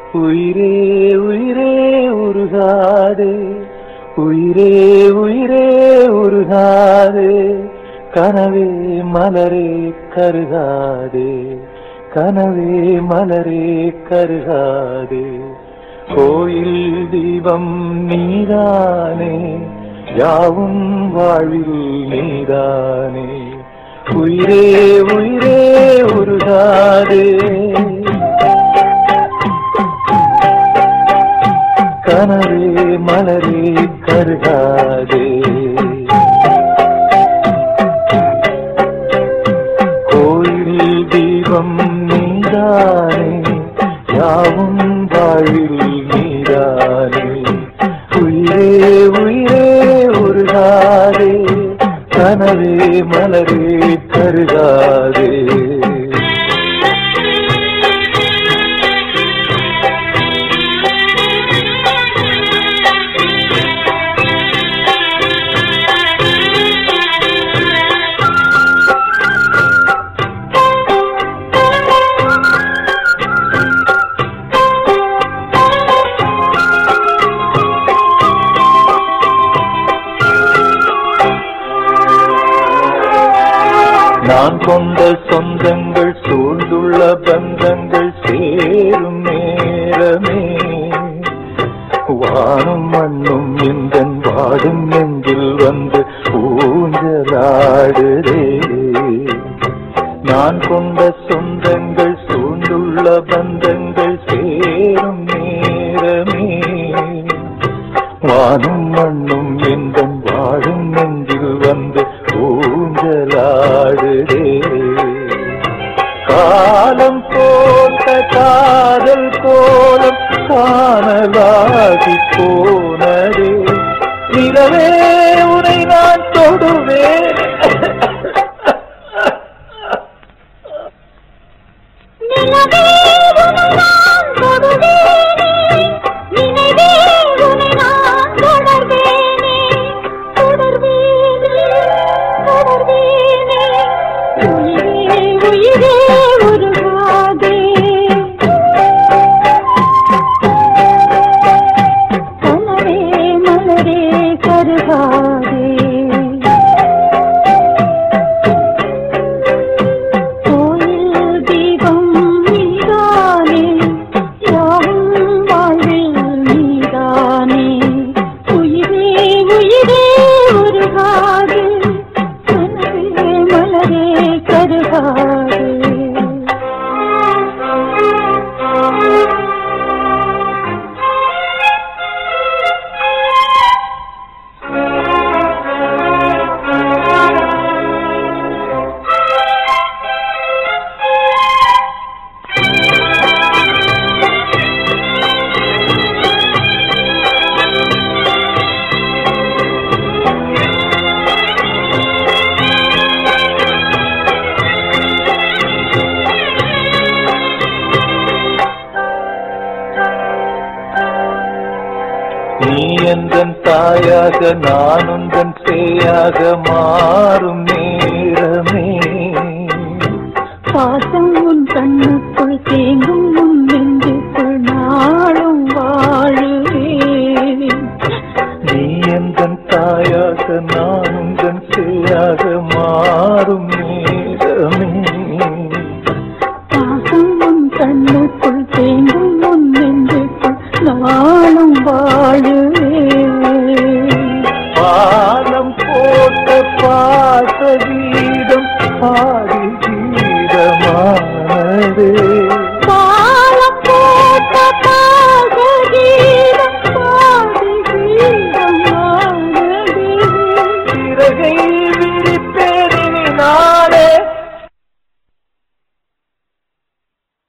உயிரே உயிரே உருகாதே உயிரே உயிரே உருகாதே கனவே மலரே கருகாதே கனவே மலரே கருகாதே கோயில் தீபம் நீதானே யாவும் வாழ்வில் நீதானே உயிரே உயிரே உருகாதே கனவே மலரே கருகாதே கோயில் தீபம் நீதானே யாவும் வாழ்வில் நீதானே உயிரே உயிரே உருகாதே கனவே மலரே கருகாதே நான் கொண்ட சொந்தங்கள் சூழ்ந்துள்ள பந்தங்கள் சேரும் நேரமே வானும் மண்ணும் இந்த வாடும் நெஞ்சில் வந்து ஊஞ்சலாடுதே நான் கொண்ட சொந்தங்கள் சூழ்ந்துள்ள பந்தங்கள் சேரும் நேரமே வானும் மண்ணும் எந்த வாழும் நெஞ்சில் வந்து ஊஞ்சலாடுதே காலம் போட்ட காதல் கோலம் காணலாகி போனதே நிலவே உனை நான் தொடுவேன் நிலவே உனை நான் தொடுவேனே நினைவே உனை நான் தொடர்வேனே தொடர்வேனே தொடர்வேனே உயிரே உயிரே உருகாதே கனவே மலரே கருகாதே கோயில் தீபம் நீதானே யாவும் வாழ்வில் நீதானே உயிரே உயிரே உருகாதே கனவே மலரே கருகாதே நீ எந்தன் தாயாக நான் உந்தன் சேயாக மாறும் நேரமே பாசம் உன் கண்ணுக்குள் தேங்கும் முன்